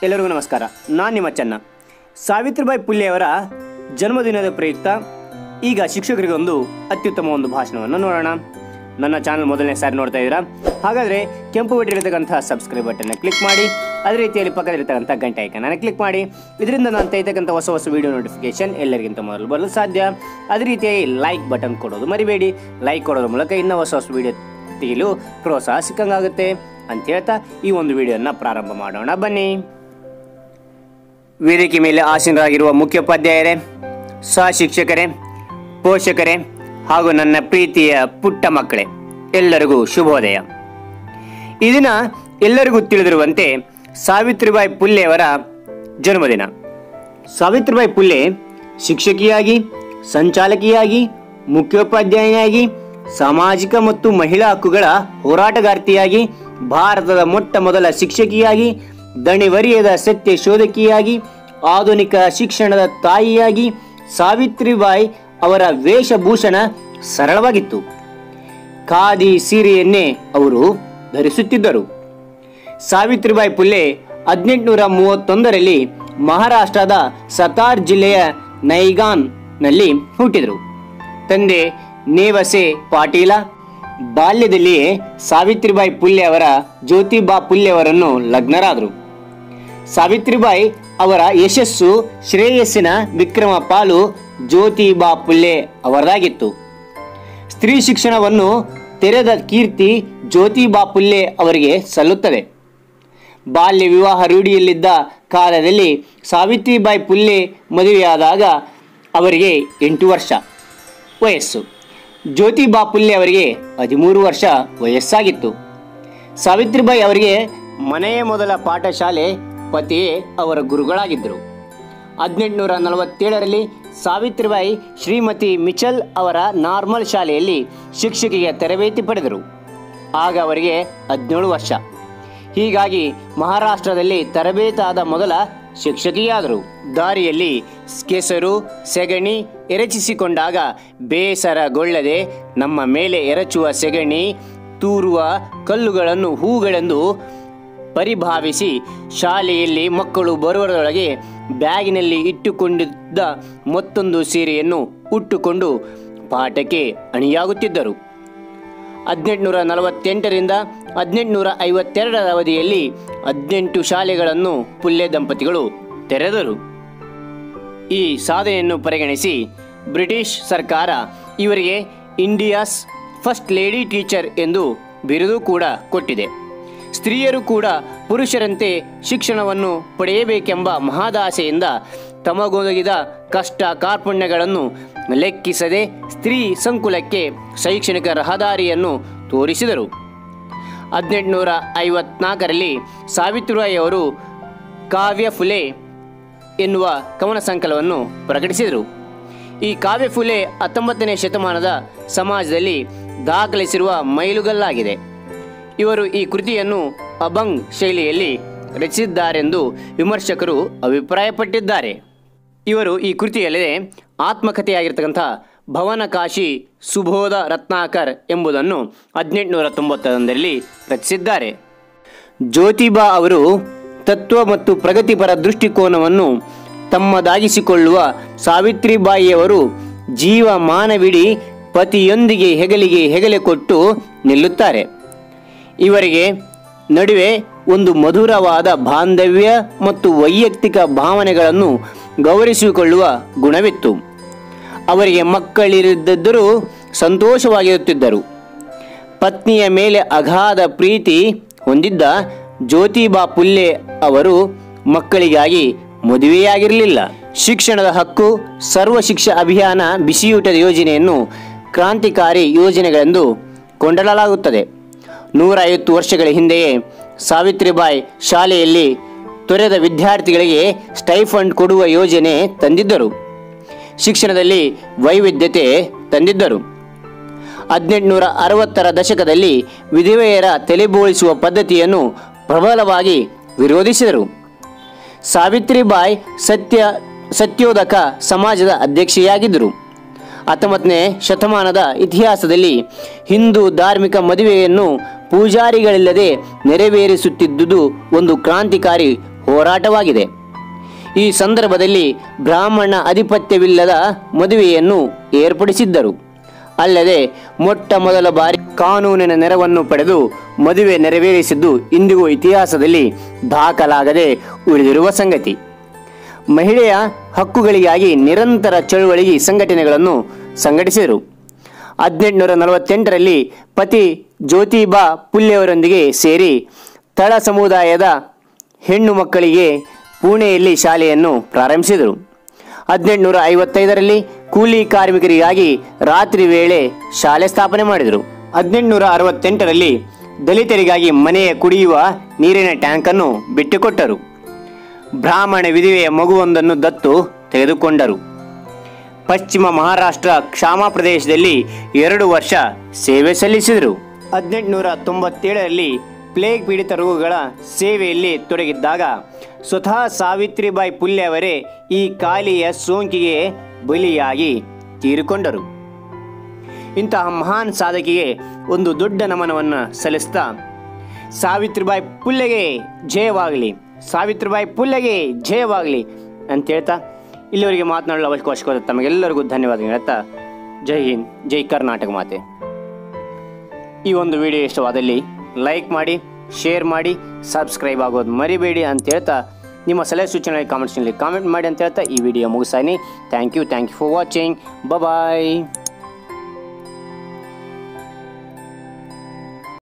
ಎಲ್ಲರಿಗೂ ನಮಸ್ಕಾರ ನಾನು ನಿಮ್ಮ ಚೆನ್ನ ಸಾವಿತ್ರಿಬಾಯಿ ಪುಲ್ಲೆಯವರ ಜನ್ಮದಿನದ ಪ್ರಯುಕ್ತ ಈಗ ಶಿಕ್ಷಕರಿಗೆ ಒಂದು ಅತ್ಯುತ್ತಮ ಒಂದು ಭಾಷಣವನ್ನು ನೋಡೋಣ ನನ್ನ ಚಾನಲ್ ಮೊದಲನೇ ಸಾರಿ ನೋಡ್ತಾ ಇದ್ದೀರಾ ಹಾಗಾದರೆ ಕೆಂಪು ಬಟ್ಟಿರತಕ್ಕಂಥ ಸಬ್ಸ್ಕ್ರೈಬ್ ಬಟನ್ನ ಕ್ಲಿಕ್ ಮಾಡಿ ಅದೇ ರೀತಿಯಲ್ಲಿ ಪಕ್ಕದಲ್ಲಿರ್ತಕ್ಕಂಥ ಗಂಟೆ ಐಕನನ್ನು ಕ್ಲಿಕ್ ಮಾಡಿ ಇದರಿಂದ ನಾನು ತೆಗೆತಕ್ಕಂಥ ಹೊಸ ಹೊಸ ವಿಡಿಯೋ ನೋಟಿಫಿಕೇಶನ್ ಎಲ್ಲರಿಗಿಂತ ಮೊದಲು ಬರಲು ಸಾಧ್ಯ ಅದೇ ರೀತಿಯಾಗಿ ಲೈಕ್ ಬಟನ್ ಕೊಡೋದು ಮರಿಬೇಡಿ ಲೈಕ್ ಕೊಡೋದ್ರ ಮೂಲಕ ಇನ್ನೂ ಹೊಸ ಹೊಸ ವಿಡಿಯೋ ತೆಗೆಯಲು ಪ್ರೋತ್ಸಾಹ ಸಿಕ್ಕಂಗಾಗುತ್ತೆ ಅಂತ ಹೇಳ್ತಾ ಈ ಒಂದು ವಿಡಿಯೋನ ಪ್ರಾರಂಭ ಮಾಡೋಣ ಬನ್ನಿ ವೇದಿಕೆ ಮೇಲೆ ಆಸೀನರಾಗಿರುವ ಮುಖ್ಯೋಪಾಧ್ಯಾಯರೇ ಸಹ ಶಿಕ್ಷಕರೇ ಪೋಷಕರೇ ಹಾಗೂ ನನ್ನ ಪ್ರೀತಿಯ ಪುಟ್ಟ ಮಕ್ಕಳೇ ಎಲ್ಲರಿಗೂ ಶುಭೋದಯ ಈ ದಿನ ಎಲ್ಲರಿಗೂ ತಿಳಿದಿರುವಂತೆ ಸಾವಿತ್ರಿಬಾಯಿ ಪುಲ್ಲೆಯವರ ಜನ್ಮದಿನ ಸಾವಿತ್ರಿಬಾಯಿ ಪುಲ್ಲೆ ಶಿಕ್ಷಕಿಯಾಗಿ ಸಂಚಾಲಕಿಯಾಗಿ ಮುಖ್ಯೋಪಾಧ್ಯಾಯಿನಿಯಾಗಿ ಸಾಮಾಜಿಕ ಮತ್ತು ಮಹಿಳಾ ಹಕ್ಕುಗಳ ಹೋರಾಟಗಾರ್ತಿಯಾಗಿ ಭಾರತದ ಮೊಟ್ಟ ಮೊದಲ ಶಿಕ್ಷಕಿಯಾಗಿ ದಣಿವರಿಯದ ಸತ್ಯ ಶೋಧಕಿಯಾಗಿ ಆಧುನಿಕ ಶಿಕ್ಷಣದ ತಾಯಿಯಾಗಿ ಸಾವಿತ್ರಿಬಾಯಿ ಅವರ ವೇಷಭೂಷಣ ಸರಳವಾಗಿತ್ತು ಖಾದಿ ಸೀರೆಯನ್ನೇ ಅವರು ಧರಿಸುತ್ತಿದ್ದರು ಸಾವಿತ್ರಿಬಾಯಿ ಪುಲ್ಲೆ ಹದಿನೆಂಟುನೂರ ಮೂವತ್ತೊಂದರಲ್ಲಿ ಮಹಾರಾಷ್ಟ್ರದ ಸತಾರ್ ಜಿಲ್ಲೆಯ ನೈಗಾನ್ನಲ್ಲಿ ಹುಟ್ಟಿದರು ತಂದೆ ನೇವಸೆ ಪಾಟೀಲ ಬಾಲ್ಯದಲ್ಲಿಯೇ ಸಾವಿತ್ರಿಬಾಯಿ ಪುಲ್ಲೆ ಅವರ ಜ್ಯೋತಿಬಾ ಪುಲ್ಲೆ ಅವರನ್ನು ಲಗ್ನರಾದರು ಸಾವಿತ್ರಿಬಾಯಿ ಅವರ ಯಶಸ್ಸು ಶ್ರೇಯಸ್ಸಿನ ವಿಕ್ರಮ ಪಾಲು ಜ್ಯೋತಿಬಾ ಪುಲ್ಲೆ ಅವರದಾಗಿತ್ತು ಸ್ತ್ರೀ ಶಿಕ್ಷಣವನ್ನು ತೆರೆದ ಕೀರ್ತಿ ಜ್ಯೋತಿಬಾ ಪುಲ್ಲೆ ಅವರಿಗೆ ಸಲ್ಲುತ್ತದೆ ಬಾಲ್ಯ ವಿವಾಹ ರೂಢಿಯಲ್ಲಿದ್ದ ಕಾಲದಲ್ಲಿ ಸಾವಿತ್ರಿಬಾಯಿ ಪುಲ್ಲೆ ಮದುವೆಯಾದಾಗ ಅವರಿಗೆ ಎಂಟು ವರ್ಷ ವಯಸ್ಸು ಜ್ಯೋತಿಬಾ ಪುಲ್ಲೆ ಅವರಿಗೆ ಹದಿಮೂರು ವರ್ಷ ವಯಸ್ಸಾಗಿತ್ತು ಸಾವಿತ್ರಿಬಾಯಿ ಅವರಿಗೆ ಮನೆಯ ಮೊದಲ ಪಾಠಶಾಲೆ ಪತಿಯೇ ಅವರ ಗುರುಗಳಾಗಿದ್ದರು ಹದಿನೆಂಟುನೂರ ನಲವತ್ತೇಳರಲ್ಲಿ ಸಾವಿತ್ರಿಬಾಯಿ ಶ್ರೀಮತಿ ಮಿಚಲ್ ಅವರ ನಾರ್ಮಲ್ ಶಾಲೆಯಲ್ಲಿ ಶಿಕ್ಷಕಿಗೆ ತರಬೇತಿ ಪಡೆದರು ಆಗ ಅವರಿಗೆ ಹದಿನೇಳು ವರ್ಷ ಹೀಗಾಗಿ ಮಹಾರಾಷ್ಟ್ರದಲ್ಲಿ ತರಬೇತಾದ ಮೊದಲ ಶಿಕ್ಷಕಿಯಾದರು ದಾರಿಯಲ್ಲಿ ಕೆಸರು ಸೆಗಣಿ ಎರಚಿಸಿಕೊಂಡಾಗ ಬೇಸರಗೊಳ್ಳದೆ ನಮ್ಮ ಮೇಲೆ ಎರಚುವ ಸೆಗಣಿ ತೂರುವ ಕಲ್ಲುಗಳನ್ನು ಹೂಗಳೆಂದು ಪರಿಭಾವಿಸಿ ಶಾಲೆಯಲ್ಲಿ ಮಕ್ಕಳು ಬರುವರೊಳಗೆ ಬ್ಯಾಗಿನಲ್ಲಿ ಇಟ್ಟುಕೊಂಡಿದ್ದ ಮತ್ತೊಂದು ಸೀರೆಯನ್ನು ಉಟ್ಟುಕೊಂಡು ಪಾಠಕ್ಕೆ ಅಣಿಯಾಗುತ್ತಿದ್ದರು ಹದಿನೆಂಟುನೂರ ನಲವತ್ತೆಂಟರಿಂದ ಹದಿನೆಂಟುನೂರ ಐವತ್ತೆರಡರ ಅವಧಿಯಲ್ಲಿ ಹದಿನೆಂಟು ಶಾಲೆಗಳನ್ನು ಪುಲ್ಲೆ ದಂಪತಿಗಳು ತೆರೆದರು ಈ ಸಾಧನೆಯನ್ನು ಪರಿಗಣಿಸಿ ಬ್ರಿಟಿಷ್ ಸರ್ಕಾರ ಇವರಿಗೆ ಇಂಡಿಯಾಸ್ ಫಸ್ಟ್ ಲೇಡಿ ಟೀಚರ್ ಎಂದು ಬಿರುದು ಕೂಡ ಕೊಟ್ಟಿದೆ ಸ್ತ್ರೀಯರು ಕೂಡ ಪುರುಷರಂತೆ ಶಿಕ್ಷಣವನ್ನು ಪಡೆಯಬೇಕೆಂಬ ಮಹದಾಸೆಯಿಂದ ತಮಗೊದಗಿದ ಕಷ್ಟ ಕಾರ್ಪಣ್ಯಗಳನ್ನು ಲೆಕ್ಕಿಸದೆ ಸ್ತ್ರೀ ಸಂಕುಲಕ್ಕೆ ಶೈಕ್ಷಣಿಕ ರಹದಾರಿಯನ್ನು ತೋರಿಸಿದರು ಹದಿನೆಂಟುನೂರ ಐವತ್ನಾಲ್ಕರಲ್ಲಿ ಸಾವಿತ್ರಿಬಾಯಿ ಅವರು ಕಾವ್ಯ ಫುಲೆ ಎನ್ನುವ ಕವನ ಸಂಕಲನವನ್ನು ಪ್ರಕಟಿಸಿದರು ಈ ಕಾವ್ಯ ಫುಲೆ ಹತ್ತೊಂಬತ್ತನೇ ಶತಮಾನದ ಸಮಾಜದಲ್ಲಿ ದಾಖಲಿಸಿರುವ ಮೈಲುಗಲ್ಲಾಗಿದೆ ಇವರು ಈ ಕೃತಿಯನ್ನು ಅಭಂಗ್ ಶೈಲಿಯಲ್ಲಿ ರಚಿಸಿದ್ದಾರೆಂದು ವಿಮರ್ಶಕರು ಅಭಿಪ್ರಾಯಪಟ್ಟಿದ್ದಾರೆ ಇವರು ಈ ಕೃತಿಯಲ್ಲದೆ ಆತ್ಮಕಥೆಯಾಗಿರ್ತಕ್ಕಂಥ ಭವನಕಾಶಿ ಸುಬೋಧ ರತ್ನಾಕರ್ ಎಂಬುದನ್ನು ಹದಿನೆಂಟುನೂರ ತೊಂಬತ್ತೊಂದರಲ್ಲಿ ರಚಿಸಿದ್ದಾರೆ ಜ್ಯೋತಿಬಾ ಅವರು ತತ್ವ ಮತ್ತು ಪ್ರಗತಿಪರ ದೃಷ್ಟಿಕೋನವನ್ನು ತಮ್ಮದಾಗಿಸಿಕೊಳ್ಳುವ ಸಾವಿತ್ರಿಬಾಯಿಯವರು ಜೀವಮಾನವಿಡೀ ಪತಿಯೊಂದಿಗೆ ಹೆಗಲಿಗೆ ಹೆಗಲೆ ಕೊಟ್ಟು ನಿಲ್ಲುತ್ತಾರೆ ಇವರಿಗೆ ನಡುವೆ ಒಂದು ಮಧುರವಾದ ಬಾಂಧವ್ಯ ಮತ್ತು ವೈಯಕ್ತಿಕ ಭಾವನೆಗಳನ್ನು ಗೌರವಿಸಿಕೊಳ್ಳುವ ಗುಣವಿತ್ತು ಅವರಿಗೆ ಮಕ್ಕಳಿರದಿದ್ದರೂ ಸಂತೋಷವಾಗಿರುತ್ತಿದ್ದರು ಪತ್ನಿಯ ಮೇಲೆ ಅಗಾಧ ಪ್ರೀತಿ ಹೊಂದಿದ್ದ ಜ್ಯೋತಿಬಾ ಪುಲ್ಲೆ ಅವರು ಮಕ್ಕಳಿಗಾಗಿ ಮದುವೆಯಾಗಿರಲಿಲ್ಲ ಶಿಕ್ಷಣದ ಹಕ್ಕು ಸರ್ವ ಶಿಕ್ಷಾ ಅಭಿಯಾನ ಬಿಸಿಯೂಟದ ಯೋಜನೆಯನ್ನು ಕ್ರಾಂತಿಕಾರಿ ಯೋಜನೆಗಳೆಂದು ಕೊಂಡಲಾಗುತ್ತದೆ ನೂರ ಐವತ್ತು ವರ್ಷಗಳ ಹಿಂದೆಯೇ ಸಾವಿತ್ರಿಬಾಯಿ ಶಾಲೆಯಲ್ಲಿ ತೊರೆದ ವಿದ್ಯಾರ್ಥಿಗಳಿಗೆ ಸ್ಟೈಫಂಡ್ ಕೊಡುವ ಯೋಜನೆ ತಂದಿದ್ದರು ಶಿಕ್ಷಣದಲ್ಲಿ ವೈವಿಧ್ಯತೆ ತಂದಿದ್ದರು ಹದಿನೆಂಟುನೂರ ಅರವತ್ತರ ದಶಕದಲ್ಲಿ ವಿಧವೆಯರ ತಲೆಬೋಳಿಸುವ ಪದ್ಧತಿಯನ್ನು ಪ್ರಬಲವಾಗಿ ವಿರೋಧಿಸಿದರು ಸಾವಿತ್ರಿಬಾಯಿ ಸತ್ಯ ಸತ್ಯೋದಕ ಸಮಾಜದ ಅಧ್ಯಕ್ಷೆಯಾಗಿದ್ದರು ಹತ್ತೊಂಬತ್ತನೇ ಶತಮಾನದ ಇತಿಹಾಸದಲ್ಲಿ ಹಿಂದೂ ಧಾರ್ಮಿಕ ಮದುವೆಯನ್ನು ಪೂಜಾರಿಗಳಿಲ್ಲದೆ ನೆರವೇರಿಸುತ್ತಿದ್ದುದು ಒಂದು ಕ್ರಾಂತಿಕಾರಿ ಹೋರಾಟವಾಗಿದೆ ಈ ಸಂದರ್ಭದಲ್ಲಿ ಬ್ರಾಹ್ಮಣ ಅಧಿಪತ್ಯವಿಲ್ಲದ ಮದುವೆಯನ್ನು ಏರ್ಪಡಿಸಿದ್ದರು ಅಲ್ಲದೆ ಮೊಟ್ಟ ಮೊದಲ ಬಾರಿ ಕಾನೂನಿನ ನೆರವನ್ನು ಪಡೆದು ಮದುವೆ ನೆರವೇರಿಸಿದ್ದು ಇಂದಿಗೂ ಇತಿಹಾಸದಲ್ಲಿ ದಾಖಲಾಗದೆ ಉಳಿದಿರುವ ಸಂಗತಿ ಮಹಿಳೆಯ ಹಕ್ಕುಗಳಿಗಾಗಿ ನಿರಂತರ ಚಳುವಳಿ ಸಂಘಟನೆಗಳನ್ನು ಸಂಘಟಿಸಿದರು ಹದಿನೆಂಟುನೂರ ನಲವತ್ತೆಂಟರಲ್ಲಿ ಪತಿ ಜ್ಯೋತಿಬಾ ಪುಲ್ಲೆಯವರೊಂದಿಗೆ ಸೇರಿ ತಳ ಸಮುದಾಯದ ಹೆಣ್ಣು ಮಕ್ಕಳಿಗೆ ಪುಣೆಯಲ್ಲಿ ಶಾಲೆಯನ್ನು ಪ್ರಾರಂಭಿಸಿದರು ಹದಿನೆಂಟುನೂರ ಐವತ್ತೈದರಲ್ಲಿ ಕೂಲಿ ಕಾರ್ಮಿಕರಿಗಾಗಿ ರಾತ್ರಿ ವೇಳೆ ಶಾಲೆ ಸ್ಥಾಪನೆ ಮಾಡಿದರು ಹದಿನೆಂಟುನೂರ ಅರವತ್ತೆಂಟರಲ್ಲಿ ದಲಿತರಿಗಾಗಿ ಮನೆಯ ಕುಡಿಯುವ ನೀರಿನ ಟ್ಯಾಂಕನ್ನು ಬಿಟ್ಟುಕೊಟ್ಟರು ಬ್ರಾಹ್ಮಣ ವಿಧವೆಯ ಮಗುವೊಂದನ್ನು ದತ್ತು ತೆಗೆದುಕೊಂಡರು ಪಶ್ಚಿಮ ಮಹಾರಾಷ್ಟ್ರ ಕ್ಷಾಮ ಪ್ರದೇಶದಲ್ಲಿ ಎರಡು ವರ್ಷ ಸೇವೆ ಸಲ್ಲಿಸಿದರು ಹದಿನೆಂಟುನೂರ ತೊಂಬತ್ತೇಳರಲ್ಲಿ ಪ್ಲೇಗ್ ಪೀಡಿತ ರೋಗಗಳ ಸೇವೆಯಲ್ಲಿ ತೊಡಗಿದ್ದಾಗ ಸ್ವತಃ ಸಾವಿತ್ರಿಬಾಯಿ ಪುಲ್ಲೆ ಅವರೇ ಈ ಕಾಲಿಯ ಸೋಂಕಿಗೆ ಬಲಿಯಾಗಿ ತೀರಿಕೊಂಡರು ಇಂತಹ ಮಹಾನ್ ಸಾಧಕಿಗೆ ಒಂದು ದೊಡ್ಡ ನಮನವನ್ನು ಸಲ್ಲಿಸ್ತಾ ಸಾವಿತ್ರಿಬಾಯಿ ಪುಲ್ಲೆಗೆ ಜಯವಾಗಲಿ ಸಾವಿತ್ರಿಬಾಯಿ ಪುಲ್ಲೆಗೆ ಜಯವಾಗಲಿ ಅಂತ ಹೇಳ್ತಾ ಇಲ್ಲಿವರೆಗೆ ಮಾತನಾಡಲು ಅವಕಾಶವಾದ ತಮಗೆಲ್ಲರಿಗೂ ಧನ್ಯವಾದ ಹೇಳ್ತಾ ಜೈ ಹಿಂದ್ ಜೈ ಕರ್ನಾಟಕ ಮಾತೆ ಈ ಒಂದು ವಿಡಿಯೋ ಇಷ್ಟವಾದಲ್ಲಿ ಲೈಕ್ ಮಾಡಿ ಶೇರ್ ಮಾಡಿ ಸಬ್ಸ್ಕ್ರೈಬ್ ಆಗೋದು ಮರಿಬೇಡಿ ಅಂತ ಹೇಳ್ತಾ ನಿಮ್ಮ ಸಲಹೆ ಸೂಚನೆ ಕಾಮೆಂಟ್ಸ್ನಲ್ಲಿ ಕಾಮೆಂಟ್ ಮಾಡಿ ಅಂತ ಹೇಳ್ತಾ ಈ ವಿಡಿಯೋ ಮುಗಿಸಾನಿ thank you thank you for watching bye